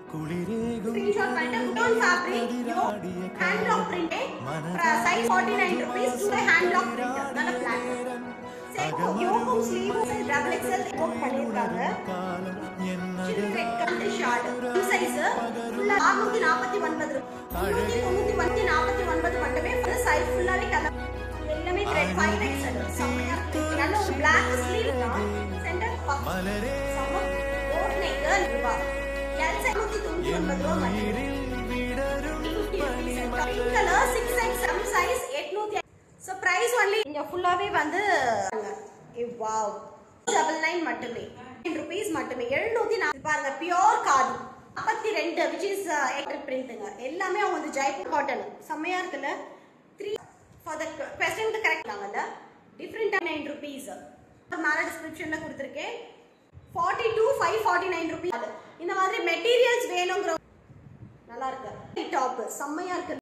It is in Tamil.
ஸ்கிரீன்ஷாட் பண்ணிட்டு குட்டோன் ஃபேப்ரிக் யோ hand lock print size 49 rupees to the hand lock print நல்ல பிளான் சேம் யோகும் ஸ்லீவ் டபுள் எக்ஸ்எல் புக் பண்ணிருக்காங்க சின்ன red colour short full size ஃபுல்லா 649 399 449 மட்டுமே ஃபுல் சைஸ் ஃபுல்லாவே கலர் எல்லாமே த்ரெட் 5 எக்ஸ்எல் செம்மையா இருக்கு நல்ல ஒரு பிளாக் ஸ்லீவ் தான் சென்டர் பஃப் செம்ம ஓட் நெக் ரூபாய் எல் சைஸ் 199 ரூபாய் மட்டுமே pink colour 6x size 800 so price only இங்க ஃபுல்லாவே வந்து வாவ் டபுள் நைன் மட்டுமே ருபீஸ் மட்டுமே எழுநூத்தி நாற்பது பாருங்க பியோர் காதி நாற்பத்தி ரெண்டு விச் இஸ் எக்ட் பிரிண்ட்டுங்க எல்லாமே அவங்க வந்து ஜெய்ப்பூர் காட்டன் செம்மையா இருக்குல்ல த்ரீ ஃபார் த கொஸ்டினுக்கு கரெக்ட் ஆங்கல்ல டிஃப்ரெண்ட் நைன் ருபீஸ் மேலே டிஸ்கிரிப்ஷன்ல கொடுத்துருக்கேன் forty two five forty nine rupees இந்த மாதிரி மெட்டீரியல்ஸ் வேணுங்கிற நல்லா இருக்கு டாப் செம்மையா இருக்கு